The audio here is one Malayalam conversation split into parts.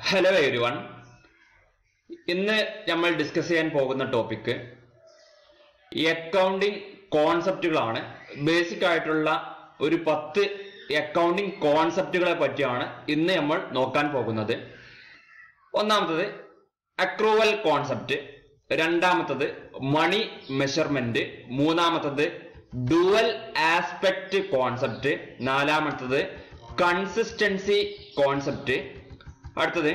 ഹലോ എവരി വൺ ഇന്ന് നമ്മൾ ഡിസ്കസ് ചെയ്യാൻ പോകുന്ന ടോപ്പിക്ക് അക്കൗണ്ടിങ് കോൺസെപ്റ്റുകളാണ് ബേസിക് ആയിട്ടുള്ള ഒരു പത്ത് അക്കൗണ്ടിങ് കോൺസെപ്റ്റുകളെ പറ്റിയാണ് ഇന്ന് നമ്മൾ നോക്കാൻ പോകുന്നത് ഒന്നാമത്തത് അക്രൂവൽ കോൺസെപ്റ്റ് രണ്ടാമത്തത് മണി മെഷർമെന്റ് മൂന്നാമത്തത് ഡുവൽ ആസ്പെക്ട് കോൺസെപ്റ്റ് നാലാമത്തത് കൺസിസ്റ്റൻസി കോൺസെപ്റ്റ് അടുത്തത്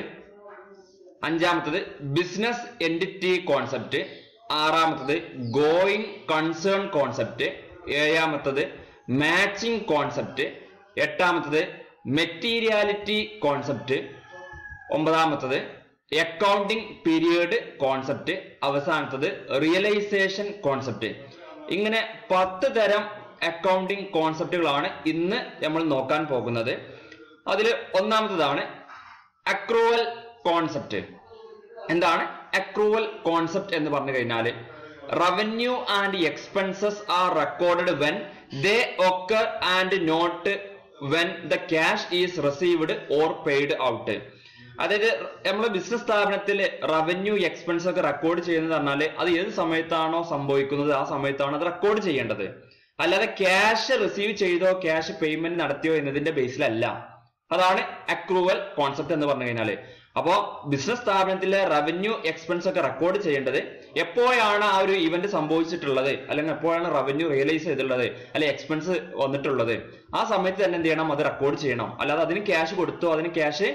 അഞ്ചാമത്തത് ബിസിനസ് എൻറ്റിറ്റി കോൺസെപ്റ്റ് ആറാമത്തത് ഗോയിങ് കൺസേൺ കോൺസെപ്റ്റ് ഏഴാമത്തത് മാച്ചിങ് കോൺസെപ്റ്റ് എട്ടാമത്തത് മെറ്റീരിയാലിറ്റി കോൺസെപ്റ്റ് ഒമ്പതാമത്തത് അക്കൗണ്ടിംഗ് പീരിയഡ് കോൺസെപ്റ്റ് അവസാനത്തത് റിയലൈസേഷൻ കോൺസെപ്റ്റ് ഇങ്ങനെ പത്ത് തരം അക്കൗണ്ടിംഗ് കോൺസെപ്റ്റുകളാണ് ഇന്ന് നമ്മൾ നോക്കാൻ പോകുന്നത് അതിൽ ഒന്നാമത്തതാണ് അക്രൂവൽ കോൺസെപ്റ്റ് എന്താണ് അക്രൂവൽ കോൺസെപ്റ്റ് എന്ന് പറഞ്ഞു കഴിഞ്ഞാൽ revenue and expenses are recorded when they occur and not when the cash is received or paid out അതായത് നമ്മൾ ബിസിനസ് സ്ഥാപനത്തിൽ റവന്യൂ എക്സ്പെൻസ് ഒക്കെ റെക്കോർഡ് ചെയ്യുന്നത് പറഞ്ഞാൽ അത് ഏത് സമയത്താണോ സംഭവിക്കുന്നത് ആ സമയത്താണ് അത് റെക്കോർഡ് ചെയ്യേണ്ടത് അല്ലാതെ ക്യാഷ് റിസീവ് ചെയ്തോ ക്യാഷ് പേയ്മെന്റ് നടത്തിയോ എന്നതിന്റെ ബേസിലല്ല അതാണ് അക്രൂവൽ കോൺസെപ്റ്റ് എന്ന് പറഞ്ഞു കഴിഞ്ഞാല് അപ്പോ ബിസിനസ് സ്ഥാപനത്തിലെ റവന്യൂ എക്സ്പെൻസ് ഒക്കെ റെക്കോർഡ് ചെയ്യേണ്ടത് എപ്പോഴാണ് ആ ഒരു ഇവന്റ് സംഭവിച്ചിട്ടുള്ളത് അല്ലെങ്കിൽ എപ്പോഴാണ് റവന്യൂ റിയലൈസ് ചെയ്തിട്ടുള്ളത് അല്ലെ എക്സ്പെൻസ് വന്നിട്ടുള്ളത് ആ സമയത്ത് തന്നെ എന്ത് ചെയ്യണം അത് റെക്കോർഡ് ചെയ്യണം അല്ലാതെ അതിന് ക്യാഷ് കൊടുത്തോ അതിന് ക്യാഷ്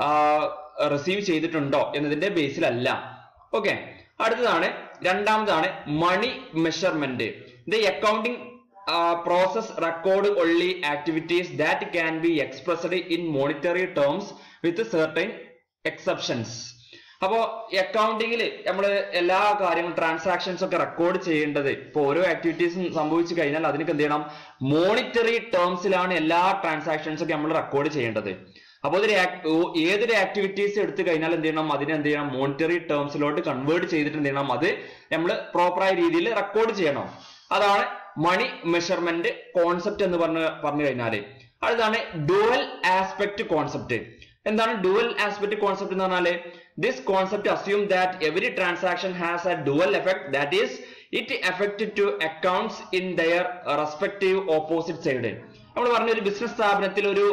റിസീവ് ചെയ്തിട്ടുണ്ടോ എന്നതിന്റെ ബേസിലല്ല ഓക്കെ അടുത്തതാണ് രണ്ടാമതാണ് money measurement the accounting process record only activities that can be expressed in monetary terms with certain exceptions അപ്പോ അക്കൗണ്ടിങ്ങിൽ നമ്മൾ എല്ലാ കാര്യങ്ങളും ട്രാൻസാക്ഷൻസ് ഒക്കെ റെക്കോർഡ് ചെയ്യേണ്ടത് ഇപ്പൊ ഓരോ ആക്ടിവിറ്റീസും സംഭവിച്ചു കഴിഞ്ഞാൽ അതിനൊക്കെ എന്ത് ചെയ്യണം മോണിറ്ററി ടേംസിലാണ് എല്ലാ ട്രാൻസാക്ഷൻസ് ഒക്കെ നമ്മൾ റെക്കോർഡ് ചെയ്യേണ്ടത് അപ്പോൾ ഒരു ഏതൊരു ആക്ടിവിറ്റീസ് എടുത്തു കഴിഞ്ഞാൽ എന്ത് ചെയ്യണം അതിനെ എന്ത് ചെയ്യണം മോണിറ്ററി ടേംസിലോട്ട് കൺവേർട്ട് ചെയ്തിട്ട് എന്ത് ചെയ്യണം അത് നമ്മൾ പ്രോപ്പറായ രീതിയിൽ റെക്കോർഡ് ചെയ്യണം അതാണ് മണി മെഷർമെന്റ് കോൺസെപ്റ്റ് എന്ന് പറഞ്ഞ് പറഞ്ഞു കഴിഞ്ഞാല് അടുത്താണ് ഡുവൽ ആസ്പെക്ട് കോൺസെപ്റ്റ് എന്താണ് ഡുവൽ ആസ്പെക്ട് കോൺസെപ്റ്റ് എന്ന് പറഞ്ഞാല് this concept assume that every transaction has a dual effect that is it effect to accounts in their respective opposite side നമ്മൾ പറഞ്ഞ ഒരു ബിസിനസ് സ്ഥാപനത്തിൽ ഒരു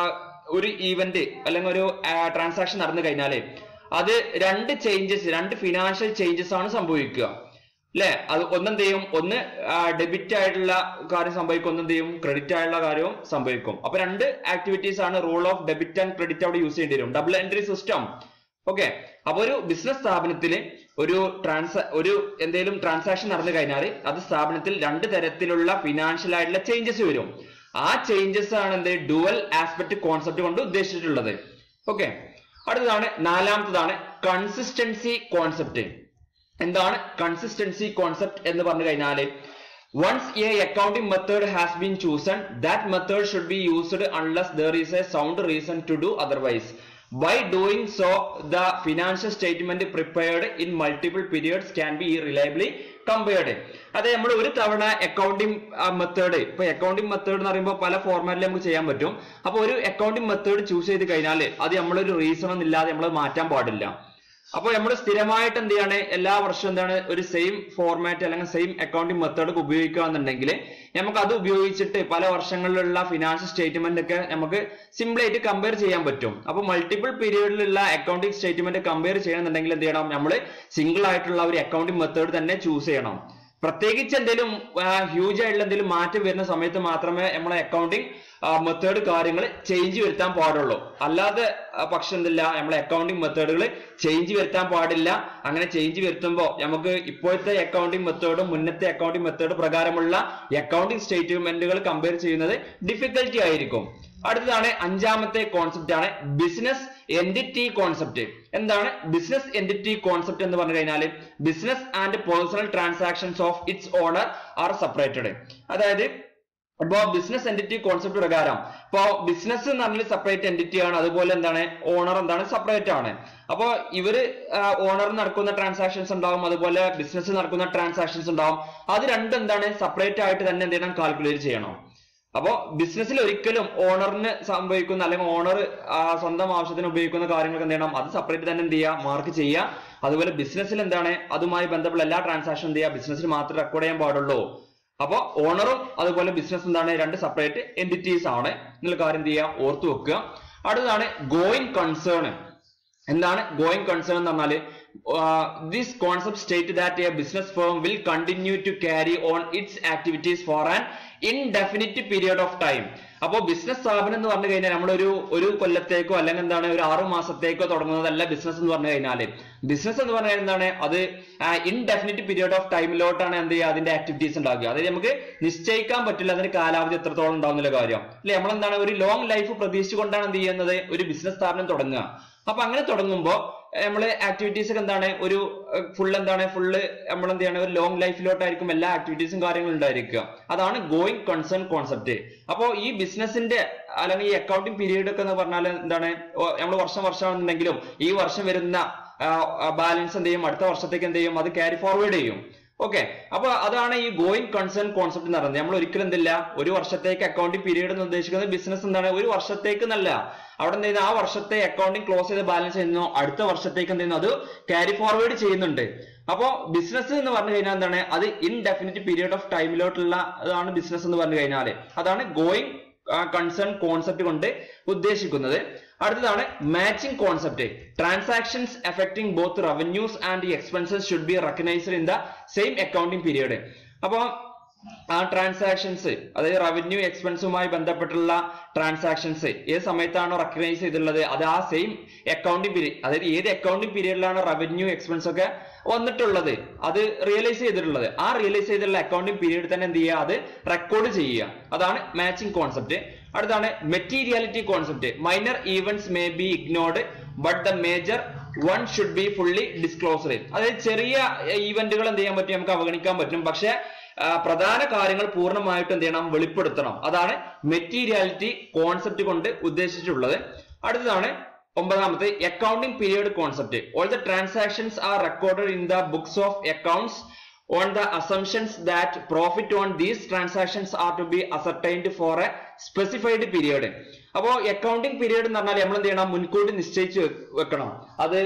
ഒരു ഈവന്റ് അല്ലെങ്കിൽ ഒരു ട്രാൻസാക്ഷൻ നടന്നു കഴിഞ്ഞാല് അത് രണ്ട് ചേഞ്ചസ് രണ്ട് ഫിനാൻഷ്യൽ ചേഞ്ചസ് ആണ് സംഭവിക്കുക അല്ലെ അത് ഒന്നെന്ത് ചെയ്യും ഒന്ന് ഡെബിറ്റ് ആയിട്ടുള്ള കാര്യം സംഭവിക്കും ഒന്നെന്ത് ചെയ്യും ക്രെഡിറ്റ് ആയിട്ടുള്ള കാര്യവും സംഭവിക്കും അപ്പൊ രണ്ട് ആക്ടിവിറ്റീസ് ആണ് rule of debit and credit അവിടെ യൂസ് ചെയ്യേണ്ടി വരും ഡബിൾ എൻട്രി സിസ്റ്റം ഓക്കെ അപ്പൊ ഒരു ബിസിനസ് സ്ഥാപനത്തിൽ ഒരു ട്രാൻസ് ഒരു എന്തെങ്കിലും ട്രാൻസാക്ഷൻ നടന്നു കഴിഞ്ഞാൽ അത് സ്ഥാപനത്തിൽ രണ്ട് തരത്തിലുള്ള ഫിനാൻഷ്യൽ ആയിട്ടുള്ള ചേഞ്ചസ് വരും ആ ചേഞ്ചസ് ആണ് എന്ത് ഡുവൽ ആസ്പെക്ട് കോൺസെപ്റ്റ് കൊണ്ട് ഉദ്ദേശിച്ചിട്ടുള്ളത് ഓക്കെ അടുത്തതാണ് നാലാമത്തതാണ് കൺസിസ്റ്റൻസി കോൺസെപ്റ്റ് എന്താണ് കൺസിസ്റ്റൻസി കോൺസെപ്റ്റ് എന്ന് പറഞ്ഞു കഴിഞ്ഞാൽ once a accounting method has been chosen that method should be used unless there is a sound reason to do otherwise by doing so the financial statement prepared in multiple periods can be reliably compared അതെ നമ്മൾ ഒരു തവണ അക്കൗണ്ടിംഗ് മെത്തേഡ് ഇപ്പൊ അക്കൗണ്ടിംഗ് മെത്തേഡ് എന്ന് പറയുമ്പോൾ പല ഫോർമാറ്റിൽ നമുക്ക് ചെയ്യാൻ പറ്റും അപ്പൊ ഒരു അക്കൗണ്ടിംഗ് മെത്തേഡ് ചൂസ് ചെയ്ത് കഴിഞ്ഞാൽ അത് നമ്മളൊരു റീസൺ ഒന്നും ഇല്ലാതെ നമ്മൾ മാറ്റാൻ പാടില്ല അപ്പോൾ നമ്മൾ സ്ഥിരമായിട്ട് എന്ത് ചെയ്യാണ് എല്ലാ വർഷവും എന്താണ് ഒരു സെയിം ഫോർമാറ്റ് അല്ലെങ്കിൽ സെയിം അക്കൗണ്ടിംഗ് മെത്തേഡ് ഉപയോഗിക്കുകയാണെന്നുണ്ടെങ്കിൽ നമുക്ക് അത് ഉപയോഗിച്ചിട്ട് പല വർഷങ്ങളിലുള്ള ഫിനാൻഷ്യൽ സ്റ്റേറ്റ്മെന്റ് ഒക്കെ നമുക്ക് സിമ്പിൾ ആയിട്ട് കമ്പയർ ചെയ്യാൻ പറ്റും അപ്പോൾ മൾട്ടിപ്പിൾ പീരീഡിലുള്ള അക്കൗണ്ടിംഗ് സ്റ്റേറ്റ്മെന്റ് കമ്പയർ ചെയ്യണമെന്നുണ്ടെങ്കിൽ എന്ത് ചെയ്യണം നമ്മൾ സിംഗിൾ ആയിട്ടുള്ള ഒരു അക്കൗണ്ടിംഗ് മെത്തേഡ് തന്നെ ചൂസ് ചെയ്യണം പ്രത്യേകിച്ച് എന്തെങ്കിലും ഹ്യൂജ് ആയിട്ടുള്ള എന്തെങ്കിലും മാറ്റം വരുന്ന സമയത്ത് മാത്രമേ നമ്മളെ അക്കൗണ്ടിംഗ് മെത്തേഡ് കാര്യങ്ങൾ ചേഞ്ച് വരുത്താൻ പാടുള്ളൂ അല്ലാതെ പക്ഷെ എന്തില്ല നമ്മളെ അക്കൗണ്ടിംഗ് മെത്തേഡുകൾ ചേഞ്ച് വരുത്താൻ പാടില്ല അങ്ങനെ ചേഞ്ച് വരുത്തുമ്പോൾ നമുക്ക് ഇപ്പോഴത്തെ അക്കൗണ്ടിംഗ് മെത്തേഡും മുന്നത്തെ അക്കൗണ്ടിംഗ് മെത്തേഡ് പ്രകാരമുള്ള അക്കൗണ്ടിംഗ് സ്റ്റേറ്റ്മെന്റുകൾ കമ്പയർ ചെയ്യുന്നത് ഡിഫിക്കൽറ്റി ആയിരിക്കും അടുത്തതാണ് അഞ്ചാമത്തെ കോൺസെപ്റ്റ് ആണ് ബിസിനസ് എൻറ്റിറ്റി കോൺസെപ്റ്റ് എന്താണ് ബിസിനസ് എൻറ്റിറ്റി കോൺസെപ്റ്റ് എന്ന് പറഞ്ഞു കഴിഞ്ഞാൽ business and personal transactions of its owner are separated അതായത് ഇപ്പോ ബിസിനസ് എൻറ്റിറ്റി കോൺസെപ്റ്റ് പ്രകാരം ഇപ്പോ ബിസിനസ് എന്ന് പറഞ്ഞാൽ സെപ്പറേറ്റ് എൻറ്റിറ്റി ആണ് അതുപോലെ എന്താണ് ഓണർ എന്താണ് സെപ്പറേറ്റ് ആണ് അപ്പോ ഇവര് ഓണർ നടക്കുന്ന ട്രാൻസാക്ഷൻസ് ഉണ്ടാവും അതുപോലെ ബിസിനസ് നടക്കുന്ന ട്രാൻസാക്ഷൻസ് ഉണ്ടാവും അത് രണ്ടും എന്താണ് സെപ്പറേറ്റ് ആയിട്ട് തന്നെ എന്ത് ചെയ്യണം കാൽക്കുലേറ്റ് ചെയ്യണം അപ്പോ ബിസിനസ്സിൽ ഒരിക്കലും ഓണറിന് സംഭവിക്കുന്ന അല്ലെങ്കിൽ ഓണർ സ്വന്തം ആവശ്യത്തിന് ഉപയോഗിക്കുന്ന കാര്യങ്ങൾക്ക് എന്ത് ചെയ്യണം അത് സെപ്പറേറ്റ് തന്നെ എന്ത് ചെയ്യുക മാർക്ക് ചെയ്യുക അതുപോലെ ബിസിനസ്സിൽ എന്താണ് അതുമായി ബന്ധപ്പെട്ട എല്ലാ ട്രാൻസാക്ഷൻ എന്ത് ചെയ്യുക ബിസിനസ്സിൽ മാത്രമേ റെക്കോർഡ് ചെയ്യാൻ പാടുള്ളൂ അപ്പൊ ഓണറും അതുപോലെ ബിസിനസ് എന്താണ് രണ്ട് സെപ്പറേറ്റ് എന്റിറ്റീസ് ആണ് എന്നുള്ള കാര്യം എന്ത് ചെയ്യുക ഓർത്തു വെക്കുക അടുത്തതാണ് ഗോയിങ് കൺസേൺ എന്താണ് ഗോയിങ് കൺസേൺ എന്ന് പറഞ്ഞാല് this concept state that a business firm will continue to carry on its activities for an indefinite period of time അപ്പോൾ ബിസിനസ് സ്ഥാപനം എന്ന് പറഞ്ഞു കഴിഞ്ഞാൽ നമ്മളൊരു ഒരു കൊല്ലത്തേക്കോ അല്ലെങ്കിൽ എന്താണ് ഒരു ആറു മാസത്തേക്കോ തുടങ്ങുന്നതല്ല ബിസിനസ് എന്ന് പറഞ്ഞു കഴിഞ്ഞാൽ ബിസിനസ് എന്ന് പറഞ്ഞാൽ എന്താണ് അത് ഇൻഡെഫിനിറ്റ് പീരിയഡ് ഓഫ് ടൈമിലോട്ടാണ് എന്ത് ചെയ്യുക അതിന്റെ ആക്ടിവിറ്റീസ് ഉണ്ടാക്കുക അതായത് നമുക്ക് നിശ്ചയിക്കാൻ പറ്റില്ല അതിന്റെ കാലാവധി എത്രത്തോളം ഉണ്ടാവുന്ന കാര്യം അല്ലെ നമ്മളെന്താണ് ഒരു ലോങ് ലൈഫ് പ്രതീക്ഷിച്ചുകൊണ്ടാണ് എന്ത് ചെയ്യുന്നത് ഒരു ബിസിനസ് സ്ഥാപനം തുടങ്ങുക അപ്പൊ അങ്ങനെ തുടങ്ങുമ്പോ നമ്മള് ആക്ടിവിറ്റീസ് ഒക്കെ എന്താണ് ഒരു ഫുൾ എന്താണ് ഫുള്ള് നമ്മൾ എന്ത് ചെയ്യണം ഒരു ലോങ് ലൈഫിലോട്ടായിരിക്കും എല്ലാ ആക്ടിവിറ്റീസും കാര്യങ്ങളും ഉണ്ടായിരിക്കുക അതാണ് ഗോയിങ് കൺസേൺ കോൺസെപ്റ്റ് അപ്പോ ഈ ബിസിനസിന്റെ അല്ലെങ്കിൽ ഈ അക്കൗണ്ടിങ് പീരീഡ് ഒക്കെ എന്ന് പറഞ്ഞാൽ എന്താണ് നമ്മൾ വർഷം വർഷമാണെന്നുണ്ടെങ്കിലും ഈ വർഷം വരുന്ന ബാലൻസ് എന്ത് ചെയ്യും അടുത്ത വർഷത്തേക്ക് എന്ത് ചെയ്യും അത് ക്യാരി ഫോർവേഡ് ചെയ്യും ഓക്കെ അപ്പൊ അതാണ് ഈ ഗോയിങ് കൺസേൺ കോൺസെപ്റ്റ് എന്ന് പറയുന്നത് നമ്മൾ ഒരിക്കലും എന്തില്ല ഒരു വർഷത്തേക്ക് അക്കൗണ്ടിങ് പീരീഡ് എന്ന് ഉദ്ദേശിക്കുന്നത് ബിസിനസ് എന്താണ് ഒരു വർഷത്തേക്ക് എന്നല്ല അവിടെ എന്ത് ചെയ്യുന്നു ആ വർഷത്തെ അക്കൗണ്ടിങ് ക്ലോസ് ചെയ്ത് ബാലൻസ് ചെയ്യുന്നു അടുത്ത വർഷത്തേക്ക് എന്ത് ചെയ്യുന്നു അത് ക്യാരി ഫോർവേഡ് ചെയ്യുന്നുണ്ട് അപ്പോ ബിസിനസ് എന്ന് പറഞ്ഞു കഴിഞ്ഞാൽ എന്താണ് അത് ഇൻഡെഫിനിറ്റ് പീരിയഡ് ഓഫ് ടൈമിലോട്ടുള്ള അതാണ് ബിസിനസ് എന്ന് പറഞ്ഞു കഴിഞ്ഞാൽ അതാണ് ഗോയിങ് കൺസേൺ കോൺസെപ്റ്റ് കൊണ്ട് ഉദ്ദേശിക്കുന്നത് അടുത്തതാണ് matching concept transactions effecting both revenues and expenses should be recognised in the same accounting period അപ്പോൾ ആ ട്രാൻസാക്ഷൻസ് അതായത് റവന്യൂ എക്സ്പെൻസുമായി ബന്ധപ്പെട്ടുള്ള ട്രാൻസാക്ഷൻസ് ഏത് സമയത്താണോ റെക്കഗ്നൈസ് ചെയ്തിട്ടുള്ളത് അത് ആ സെയിം അക്കൗണ്ടിങ് പീരീഡ് അതായത് ഏത് അക്കൗണ്ടിങ് പീരീഡിലാണ് റവന്യൂ എക്സ്പെൻസ് ഒക്കെ വന്നിട്ടുള്ളത് അത് റിയലൈസ് ചെയ്തിട്ടുള്ളത് ആ റിയലൈസ് ചെയ്തിട്ടുള്ള അക്കൗണ്ടിങ് പീരീഡ് തന്നെ എന്ത് ചെയ്യുക അത് റെക്കോർഡ് ചെയ്യുക അതാണ് മാച്ചിങ് കോൺസെപ്റ്റ് അടുത്താണ് materiality concept minor events may be ignored but the major one should be fully disclosed അതായത് ചെറിയ ഈവന്റുകൾ എന്ത് ചെയ്യാൻ പറ്റും നമുക്ക് അവഗണിക്കാൻ പറ്റും പക്ഷെ പ്രധാന കാര്യങ്ങൾ പൂർണ്ണമായിട്ടും എന്ത് ചെയ്യണം വെളിപ്പെടുത്തണം അതാണ് മെറ്റീരിയാലിറ്റി കോൺസെപ്റ്റ് കൊണ്ട് ഉദ്ദേശിച്ചിട്ടുള്ളത് അടുത്തതാണ് ഒമ്പതാമത്തെ accounting period concept all the transactions are recorded in the books of accounts on the assumptions that profit on these transactions are to be ascertained for a specified period അപ്പോ അക്കൗണ്ടിംഗ് പീരീഡ് എന്ന് പറഞ്ഞാൽ നമ്മൾ എന്ത് ചെയ്യണം മുൻകൂട്ടി നിശ്ചയിച്ച് വെക്കണം അത്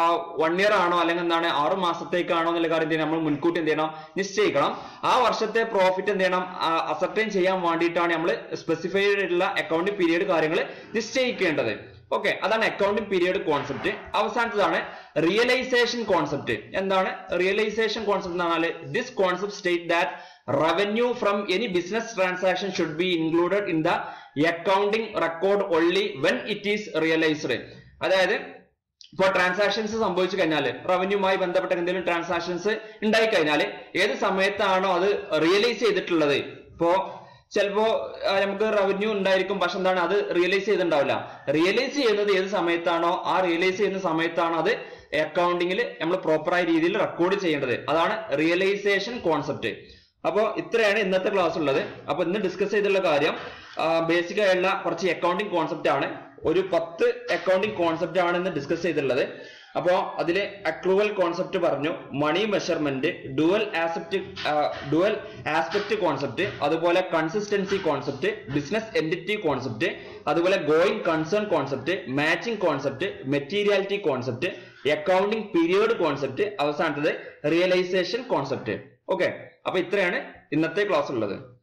വൺ ഇയർ ആണോ അല്ലെങ്കിൽ എന്താണ് ആറു മാസത്തേക്കാണോ എന്നുള്ള കാര്യം നമ്മൾ മുൻകൂട്ടി എന്ത് ചെയ്യണം നിശ്ചയിക്കണം ആ വർഷത്തെ പ്രോഫിറ്റ് എന്ത് ചെയ്യണം അസർട്ടൈൻ ചെയ്യാൻ വേണ്ടിയിട്ടാണ് നമ്മൾ സ്പെസിഫൈഡ് ആയിട്ടുള്ള അക്കൗണ്ടിംഗ് പീരീഡ് കാര്യങ്ങൾ നിശ്ചയിക്കേണ്ടത് ഓക്കെ അതാണ് അക്കൗണ്ടിംഗ് പീരിയഡ് കോൺസെപ്റ്റ് അവസാനത്തതാണ് റിയലൈസേഷൻ കോൺസെപ്റ്റ് എന്താണ് റിയലൈസേഷൻ കോൺസെപ്റ്റ് എന്ന് പറഞ്ഞാൽ this concept state that revenue from any business transaction should be included in the accounting record only when it is realised അതായത് ഇപ്പോൾ ട്രാൻസാക്ഷൻസ് സംഭവിച്ചു കഴിഞ്ഞാൽ റവന്യൂമായി ബന്ധപ്പെട്ട എന്തെങ്കിലും ട്രാൻസാക്ഷൻസ് ഉണ്ടായി കഴിഞ്ഞാൽ ഏത് സമയത്താണോ അത് റിയലൈസ് ചെയ്തിട്ടുള്ളത് ഇപ്പോ ചിലപ്പോ നമുക്ക് റവന്യൂ ഉണ്ടായിരിക്കും പക്ഷെ എന്താണ് അത് റിയലൈസ് ചെയ്തിട്ടുണ്ടാവില്ല റിയലൈസ് ചെയ്യുന്നത് ഏത് സമയത്താണോ ആ റിയലൈസ് ചെയ്യുന്ന സമയത്താണോ അത് അക്കൗണ്ടിങ്ങിൽ നമ്മൾ പ്രോപ്പറായ രീതിയിൽ റെക്കോർഡ് ചെയ്യേണ്ടത് അതാണ് റിയലൈസേഷൻ കോൺസെപ്റ്റ് അപ്പോൾ ഇത്രയാണ് ഇന്നത്തെ ക്ലാസ് ഉള്ളത് അപ്പോൾ ഇന്ന് ഡിസ്കസ് ചെയ്തിട്ടുള്ള കാര്യം ബേസിക് ആയിട്ടുള്ള കുറച്ച് അക്കൗണ്ടിങ് കോൺസെപ്റ്റ് ആണ് ഒരു പത്ത് അക്കൗണ്ടിങ് കോൺസെപ്റ്റ് ആണ് ഇന്ന് ഡിസ്കസ് ചെയ്തിട്ടുള്ളത് അപ്പോ അതില് അക്രൂവൽ കോൺസെപ്റ്റ് പറഞ്ഞു money measurement dual aspect dual aspect concept അതുപോലെ consistency concept business entity concept അതുപോലെ going concern concept matching concept materiality concept accounting period concept അവസാനത്തത് റിയലൈസേഷൻ കോൺസെപ്റ്റ് ഓക്കെ അപ്പൊ ഇത്രയാണ് ഇന്നത്തെ ക്ലാസ് ഉള്ളത്